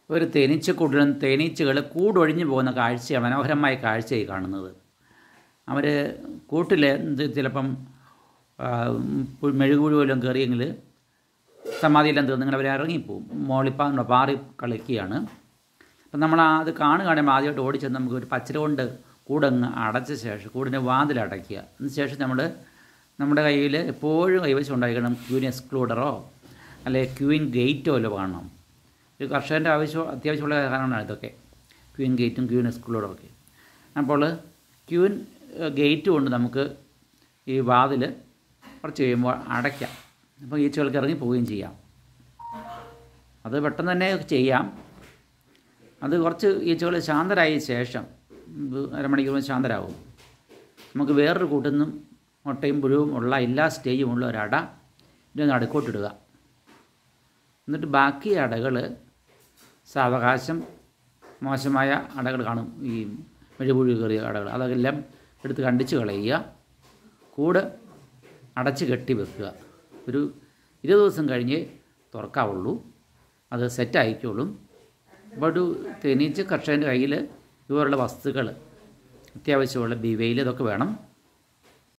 ഒരു തേനീച്ചക്കൂട്ടിലും തേനീച്ചകൾ കൂടൊഴിഞ്ഞു പോകുന്ന കാഴ്ചയാണ് മനോഹരമായ കാഴ്ചയായി കാണുന്നത് അവർ കൂട്ടിൽ ഇത് ചിലപ്പം ആ, പു- മെഴുകുപുഴു വല്ലതും കയറിയെങ്കിൽ സമാധിയെല്ലാം തീർന്നിങ്ങനെ അവർ ഇറങ്ങിപ്പോവും മോളിപ്പാ പാറി കളിക്കുകയാണ് അപ്പം നമ്മൾ ആ അത് കാണു കാണുമ്പോൾ ആദ്യമായിട്ട് ഓടിച്ചെന്ന് നമുക്ക് ഒരു പച്ചില കൊണ്ട് കൂടങ്ങ് അടച്ച ശേഷം കൂടിൻ്റെ വാതിൽ അടയ്ക്കുക അതിന് ശേഷം നമ്മൾ നമ്മുടെ കയ്യിൽ എപ്പോഴും കൈവശം ഉണ്ടായിരിക്കണം ക്യൂൻ എക്സ്ക്ലൂഡറോ അല്ലെങ്കിൽ ക്യൂൻ ഗേറ്റോ വല്ലോ കാണണം ഒരു കർഷകൻ്റെ ആവശ്യം അത്യാവശ്യമുള്ള കാരണമാണ് ഇതൊക്കെ ക്യൂൻ ഗേറ്റും ക്യൂൻ എക്സ്ക്ലൂഡറും ഒക്കെ അപ്പോൾ ക്യൂൻ ഗേറ്റ് കൊണ്ട് നമുക്ക് ഈ വാതിൽ കുറച്ച് കഴിയുമ്പോൾ അടയ്ക്കാം അപ്പോൾ ഈച്ചകൾക്ക് ഇറങ്ങി പോവുകയും ചെയ്യാം അത് പെട്ടെന്ന് തന്നെ ചെയ്യാം അത് കുറച്ച് ഈച്ചകൾ ശാന്തരായ ശേഷം ഇത് അരമണിക്കൂർ കൊണ്ട് ശാന്തരാകും നമുക്ക് വേറൊരു കൂട്ടിൽ നിന്നും മുട്ടയും പുഴുവും ഉള്ള എല്ലാ സ്റ്റേജും ഉള്ള ഒരട ഇതിന് നടുക്കോട്ടിടുക എന്നിട്ട് ബാക്കി അടകൾ സാവകാശം മോശമായ അടകൾ കാണും ഈ മെഴുപുഴു കയറിയ അടകൾ അതെല്ലാം എടുത്ത് കണ്ടിച്ച് കളയുക കൂട് അടച്ച് കെട്ടി വെക്കുക ഒരു ഇരുപത് ദിവസം കഴിഞ്ഞ് തുറക്കാവുള്ളൂ അത് സെറ്റായിക്കോളും അപ്പോൾ ഒരു തേനീച്ച കർഷകൻ്റെ കയ്യിൽ ഇതുപോലുള്ള വസ്തുക്കൾ അത്യാവശ്യമുള്ള ബിവെയിൽ ഇതൊക്കെ വേണം